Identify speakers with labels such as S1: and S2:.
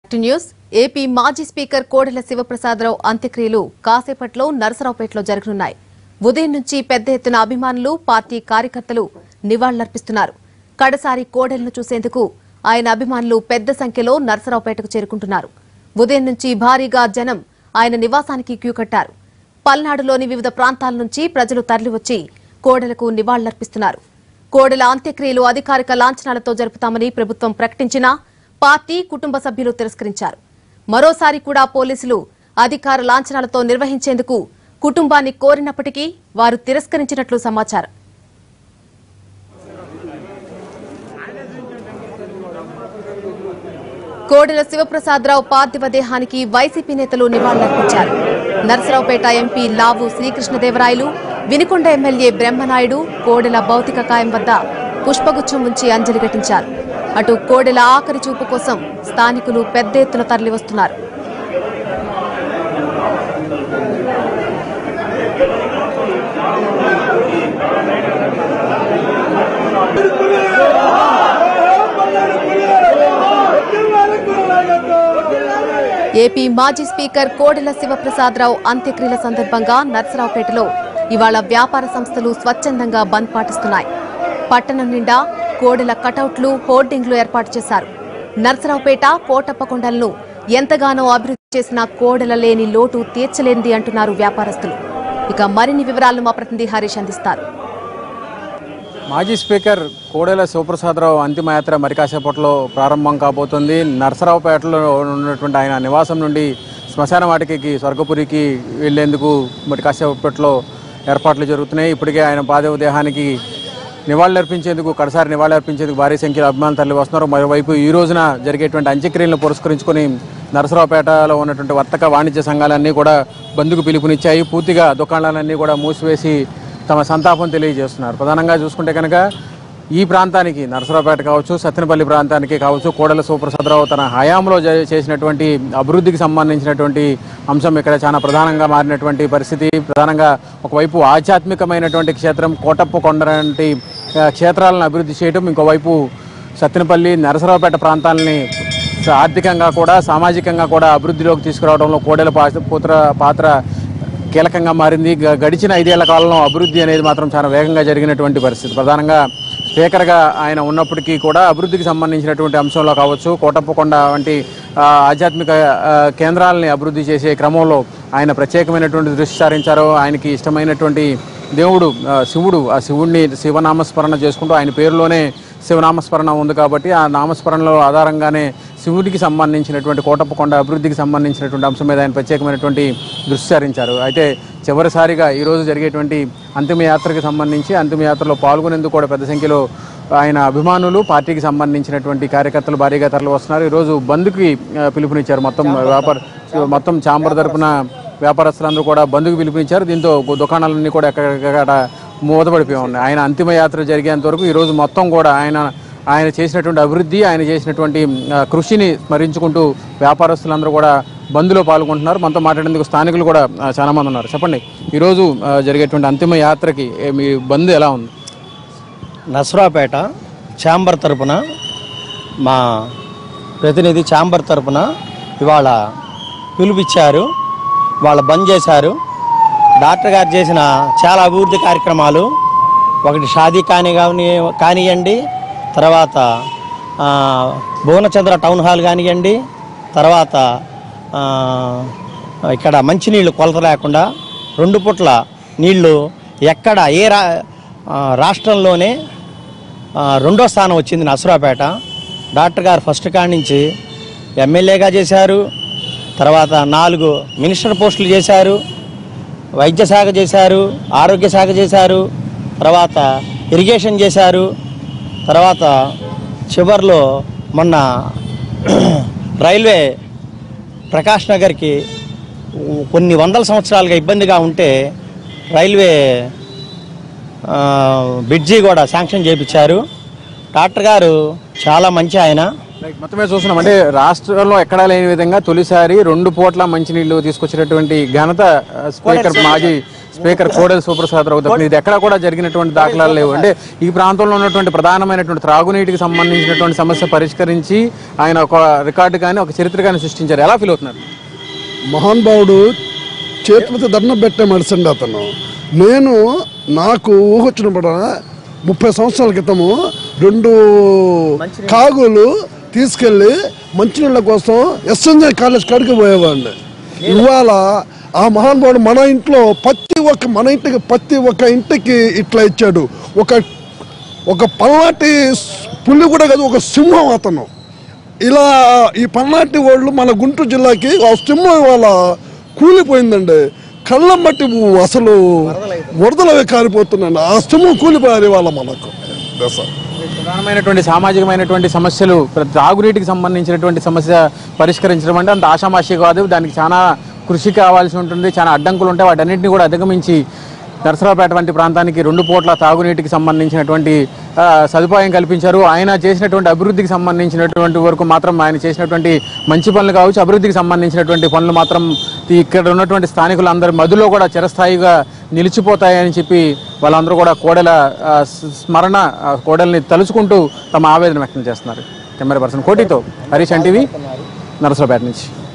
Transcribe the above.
S1: to news AP మాజీ speaker Kodela Sivaprasada Rao అంత్యక్రియలు కాసేపట్లో నరసరావుపేటలో జరగనున్నాయి ఉదయం నుంచి పెద్ద ఎత్తున అభిమానులు పార్టీ కార్యకర్తలు నివాళులర్పిస్తున్నారు కడసారి కోడెలను చూసేందుకు ఆయన అభిమానులు పెద్ద సంఖ్యలో నరసరావుపేటకు చేరుకుంటున్నారు ఉదయం నుంచి భారీగా జనం ఆయన నివాసానికి క్యూ కట్టారు పల్నాడులోని వివిధ ప్రాంతాల నుంచి ప్రజలు తరలివచ్చి కోడెలకు నివాళులర్పిస్తున్నారు కోడెల అంత్యక్రియలు అధికారిక లాంఛనాలతో జరుపుతామని ప్రభుత్వం ప్రకటించినా పార్టీ కుటుంబ సభ్యులు తిరస్కరించారు మరోసారి కూడా పోలీసులు అధికార లాంఛనాలతో నిర్వహించేందుకు కుటుంబాన్ని కోరినప్పటికీ వారు తిరస్కరించినట్లు సమాచారం కోడెల శివప్రసాదరావు పార్థివ దేహానికి వైసీపీ నేతలు నివాళులర్పించారు నరసరావుపేట ఎంపీ లావు శ్రీకృష్ణదేవరాయలు వినుకొండ ఎమ్మెల్యే బ్రహ్మనాయుడు కోడెల భౌతిక కాయం వద్ద పుష్పగుచ్చం ఉంచి అంజలి ఘటించారు అటు కోడెల ఆఖరి చూపు కోసం స్థానికులు పెద్ద ఎత్తున తరలివస్తున్నారు ఏపీ మాజీ స్పీకర్ కోడెల శివప్రసాదరావు అంత్యక్రియల సందర్భంగా నర్సరావుపేటలో ఇవాళ వ్యాపార సంస్థలు స్వచ్ఛందంగా బంద్ పాటిస్తున్నాయి పట్టణం నిండా కోడెల కటౌట్లు హోర్డింగ్లు ఏర్పాటు చేశారు నర్సరావుపేట కోటప్పకొండలను ఎంతగానో అభివృద్ధి చేసిన కోడెల లేని లోటు తీర్చలేనిది అంటున్నారు వ్యాపారస్తులు ఇక మరిన్ని వివరాలను మా ప్రతినిధి హరీష్ అందిస్తారు
S2: మాజీ స్పీకర్ కోడెల శివప్రసాదరావు అంతిమయాత్ర మరి కాసేపట్లో ప్రారంభం కాబోతుంది నరసరావుపేటలో ఉన్నటువంటి ఆయన నివాసం నుండి శ్మశాన వాటికి స్వర్గపురికి వెళ్లేందుకు మరి కాసేపట్లో ఏర్పాట్లు జరుగుతున్నాయి ఇప్పటికే ఆయన పాదవ దేహానికి నివాళులర్పించేందుకు కడసారి నివాళులర్పించేందుకు భారీ సంఖ్యలో అభిమానులు తరలి వస్తున్నారు మరోవైపు ఈ రోజున జరిగేటువంటి అంత్యక్రియలను పురస్కరించుకొని నరసరావుపేటలో ఉన్నటువంటి వర్తక వాణిజ్య సంఘాలన్నీ కూడా బంద్కు పిలుపునిచ్చాయి పూర్తిగా దుకాణాలన్నీ కూడా మూసివేసి తమ సంతాపం తెలియజేస్తున్నారు ప్రధానంగా చూసుకుంటే కనుక ఈ ప్రాంతానికి నరసరావుపేట కావచ్చు సత్తెనపల్లి ప్రాంతానికి కావచ్చు కోడెల శివప్రసాదరావు తన హయాంలో జ- చేసినటువంటి అభివృద్ధికి సంబంధించినటువంటి అంశం ఇక్కడ చాలా ప్రధానంగా మారినటువంటి పరిస్థితి ప్రధానంగా ఒకవైపు ఆధ్యాత్మికమైనటువంటి క్షేత్రం కోటప్ప కొండ లాంటి ఆ, క్షేత్రాలను అభివృద్ధి చేయడం ఇంకోవైపు సత్తెనపల్లి నరసరావుపేట ప్రాంతాలని ఆర్థికంగా కూడా సామాజికంగా కూడా అభివృద్ధిలోకి తీసుకురావడంలో కోడెల పా- పుత్ర పాత్ర కీలకంగా మారింది గ- గడిచిన ఐదేళ్ల కాలంలో అభివృద్ధి అనేది మాత్రం చాలా వేగంగా జరిగినటువంటి పరిస్థితి ప్రధానంగా స్పీకర్గా ఆయన ఉన్నప్పటికీ కూడా అభివృద్ధికి సంబంధించినటువంటి అంశంలో కావచ్చు కోటప్పకొండ వంటి ఆ, ఆధ్యాత్మిక ఆ, కేంద్రాలని అభివృద్ధి చేసే క్రమంలో ఆయన ప్రత్యేకమైనటువంటి దృష్టి సారించారు ఆయనకి ఇష్టమైనటువంటి దేవుడు ఆ, శివుడు ఆ శివుడిని శివనామస్మరణ చేసుకుంటూ ఆయన పేరులోనే శివనామస్మరణ ఉంది కాబట్టి ఆ నామస్మరణలో ఆధారంగానే శివుడికి సంబంధించినటువంటి కోటప్పకొండ అభివృద్ధికి సంబంధించినటువంటి అంశం మీద ఆయన ప్రత్యేకమైనటువంటి దృష్టి సారించారు అయితే చివరిసారిగా ఈరోజు జరిగేటువంటి అంతిమయాత్రకు సంబంధించి అంతిమయాత్రలో పాల్గొనేందుకు కూడా పెద్ద సంఖ్యలో ఆయన అభిమానులు పార్టీకి సంబంధించినటువంటి కార్యకర్తలు భారీగా తరలి వస్తున్నారు ఈరోజు బంద్కి ఆ, పిలుపునిచ్చారు మొత్తం వ్యాపార మొత్తం చాంబర్ తరపున వ్యాపారస్తులందరూ కూడా బంద్కు పిలుపునిచ్చారు దీంతో దుకాణాలన్నీ కూడా ఎక్కడికక్కడ మూతపడిపోయి ఉన్నాయి ఆయన అంతిమయాత్ర జరిగేంత వరకు ఈరోజు మొత్తం కూడా ఆయన ఆయన చేసినటువంటి అభివృద్ధి ఆయన చేసినటువంటి ఆ, కృషిని స్మరించుకుంటూ వ్యాపారస్తులందరూ కూడా బంద్లో పాల్గొంటున్నారు మనతో మాట్లాడేందుకు స్థానికులు కూడా ఆ, చాలా మంది ఉన్నారు చెప్పండి ఈరోజు ఆ, జరిగేటువంటి అంతిమ యాత్రకి ఏ, మీ బంద్ ఎలా ఉంది
S3: నసరాపేట ఛాంబర్ తరపున మా ప్రతినిధి ఛాంబర్ తరపున ఇవాళ పిలుపిచ్చారు వాళ్ళ బంద్ చేశారు డాక్టర్ గారు చేసిన చాలా అభివృద్ధి కార్యక్రమాలు ఒకటి షాదీ కాని కాని కానివ్వండి తర్వాత ఆ, భువనచంద్ర టౌన్ హాల్ కానివ్వండి తర్వాత ఆ, ఇక్కడ మంచినీళ్ళు కొలత లేకుండా రెండు పుట్ల నీళ్లు ఎక్కడ ఏ రా ఆ, రాష్ట్రంలోనే ఆ, రెండో స్థానం వచ్చింది నసరాపేట డాక్టర్ గారు ఫస్ట్ కాడి నుంచి ఎమ్మెల్యేగా చేశారు తర్వాత నాలుగు మినిస్టర్ పోస్టులు చేశారు వైద్య శాఖ చేశారు ఆరోగ్య శాఖ చేశారు తర్వాత ఇరిగేషన్ చేశారు తర్వాత చివర్లో మొన్న రైల్వే ప్రకాష్ నగర్కి కొన్ని వందల సంవత్సరాలుగా ఇబ్బందిగా ఉంటే రైల్వే ఆ, బ్రిడ్జి కూడా శాంక్షన్ చేయించారు డాక్టర్ గారు చాలా మంచి ఆయన
S2: రైట్, మొత్తమే చూస్తున్నాం అంటే రాష్ట్రంలో ఎక్కడా లేని విధంగా తొలిసారి రెండు పూట్ల మంచినీళ్లు తీసుకొచ్చినటువంటి ఘనత ఆ, స్పీకర్ మాజీ స్పీకర్ కోడెల సుప్రసాదరావు తప్ప ఇది ఎక్కడ కూడా జరిగినటువంటి దాఖలాలు లేవు అంటే ఈ ప్రాంతంలో ఉన్నటువంటి ప్రధానమైనటువంటి త్రాగునీటికి సంబంధించినటువంటి సమస్య పరిష్కరించి ఆయన ఒక రికార్డు కానీ ఒక చరిత్ర కానీ సృష్టించారు ఎలా ఫీల్ అవుతున్నారు
S4: మహానుభావుడు చేతులతో దండం పెట్టే మనిషి అండి అతను నేను నాకు ఊహ వచ్చినప్పుడు ముప్పై సంవత్సరాల క్రితము రెండు కాగులు తీసుకెళ్ళి మంచినీళ్ళ కోసం ఎస్ఎన్జే కాలేజ్ కాడికి పోయేవాడిని ఇవాళ ఆ మహానుభావుడు మన ఇంట్లో ప్రతి ఒక్క మన ఇంటికి ప్రతి ఒక్క ఇంటికి ఇట్లా ఇచ్చాడు ఒక ఒక పల్నాటి పుల్లి కూడా కాదు ఒక సింహం అతను ఇలా ఈ పల్నాటి వాళ్ళు మన గుంటూరు జిల్లాకి ఆ సింహం ఇవాళ కూలిపోయిందండి కళ్ళం బట్టి అసలు వరదలవి కారిపోతున్నాయండి ఆ సింహం కూలిపోయారు ఇవాళ మనకు దశ
S2: ప్రధానమైనటువంటి సామాజికమైనటువంటి సమస్యలు ప్ర- తాగునీటికి సంబంధించినటువంటి సమస్య పరిష్కరించడం అంటే అంత ఆషామాషి కాదు దానికి చాలా కృషి కావాల్సి ఉంటుంది చాలా అడ్డంకులు ఉంటాయి వాటన్నిటిని కూడా అధిగమించి నరసరావుపేట వంటి ప్రాంతానికి రెండు పూట్ల తాగునీటికి సంబంధించినటువంటి ఆ, సదుపాయం కల్పించారు ఆయన చేసినటువంటి అభివృద్ధికి సంబంధించినటువంటి వరకు మాత్రం ఆయన చేసినటువంటి మంచి పనులు కావచ్చు అభివృద్ధికి సంబంధించినటువంటి పనులు మాత్రం ఈ ఇక్కడ ఉన్నటువంటి స్థానికులందరి మధ్యలో కూడా చిరస్థాయిగా నిలిచిపోతాయని చెప్పి వాళ్ళందరూ కూడా కోడెల ఆ, స్- స్మరణ ఆ, కోడెల్ని తలుచుకుంటూ తమ ఆవేదన వ్యక్తం చేస్తున్నారు కెమెరా పర్సన్ కోటితో హరీష్ ఎన్టీవీ నరసరావుపేట నుంచి